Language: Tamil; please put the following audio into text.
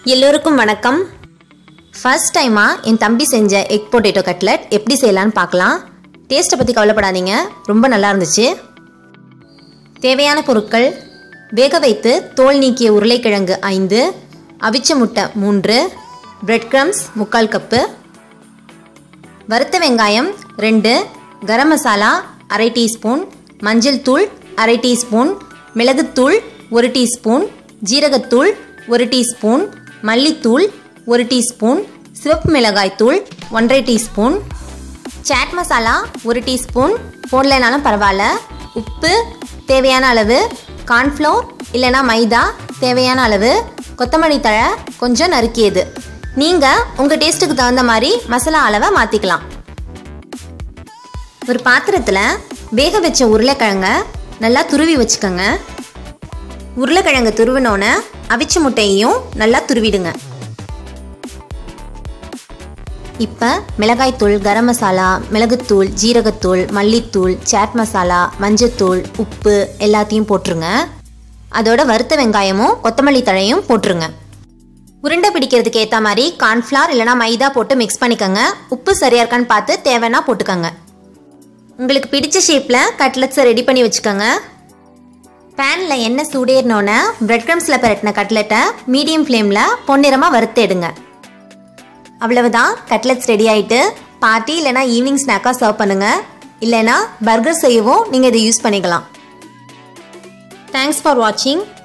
எல்லோருக்கும் வணக்கம் ஃபர்ஸ்ட் டைமாக என் தம்பி செஞ்ச எக் பொட்டேட்டோ கட்லட் எப்படி செய்யலான்னு பார்க்கலாம் டேஸ்ட்டை பற்றி கவலைப்படாதீங்க ரொம்ப நல்லா இருந்துச்சு தேவையான பொருட்கள் வேக வைத்து தோல் நீக்கிய உருளைக்கிழங்கு ஐந்து அவிச்ச முட்டை மூன்று பிரெட் கிரம்ஸ் முக்கால் கப்பு வறுத்த வெங்காயம் ரெண்டு கரம் மசாலா அரை டீஸ்பூன் மஞ்சள் தூள் அரை டீஸ்பூன் மிளகுத்தூள் ஒரு டீஸ்பூன் ஜீரகத்தூள் ஒரு டீஸ்பூன் மல்லித்தூள் ஒரு டீஸ்பூன் சிவப்பு மிளகாய் தூள் ஒன்றரை டீஸ்பூன் சாட் மசாலா ஒரு டீஸ்பூன் போடலைனாலும் பரவாயில்ல உப்பு தேவையான அளவு கார்ன்ஃப்ளோர் இல்லைனா மைதா தேவையான அளவு கொத்தமல்லி தழை கொஞ்சம் நறுக்கியது நீங்கள் உங்கள் டேஸ்ட்டுக்கு தகுந்த மாதிரி மசாலா அளவை மாற்றிக்கலாம் ஒரு பாத்திரத்தில் வேக வச்ச உருளைக்கிழங்க நல்லா துருவி வச்சுக்கோங்க உருளைக்கிழங்கு துருவினோன்னே அவிச்ச முட்டையையும் நல்லா துருவிடுங்க இப்போ மிளகாய்த்தூள் கரம் மசாலா மிளகுத்தூள் ஜீரகத்தூள் மல்லித்தூள் சாட் மசாலா மஞ்சத்தூள் உப்பு எல்லாத்தையும் போட்டுருங்க அதோட வறுத்த வெங்காயமும் கொத்தமல்லி தழையும் போட்டுருங்க உருண்டை பிடிக்கிறதுக்கு ஏற்ற மாதிரி கார்ன்ஃப்ளவர் இல்லைனா மைதா போட்டு மிக்ஸ் பண்ணிக்கோங்க உப்பு சரியா இருக்கான்னு பார்த்து தேவைன்னா போட்டுக்கோங்க உங்களுக்கு பிடிச்ச ஷேப்பில் கட்லெட்ஸை ரெடி பண்ணி வச்சுக்கோங்க பேனில் எண்ணெய் சூடேறினோன்னே பிரெட் க்ரம்ஸில் பரட்டின கட்லெட்டை மீடியம் ஃப்ளேமில் பொன்னிறமாக வறுத்து எடுங்க அவ்வளவுதான் கட்லெட்ஸ் ரெடி ஆயிட்டு பார்ட்டி இல்லைனா ஈவினிங் ஸ்நாக்காக சர்வ் பண்ணுங்க இல்லைனா பர்கர் செய்யவும் நீங்கள் இதை யூஸ் பண்ணிக்கலாம் தேங்க்ஸ் ஃபார் வாட்சிங்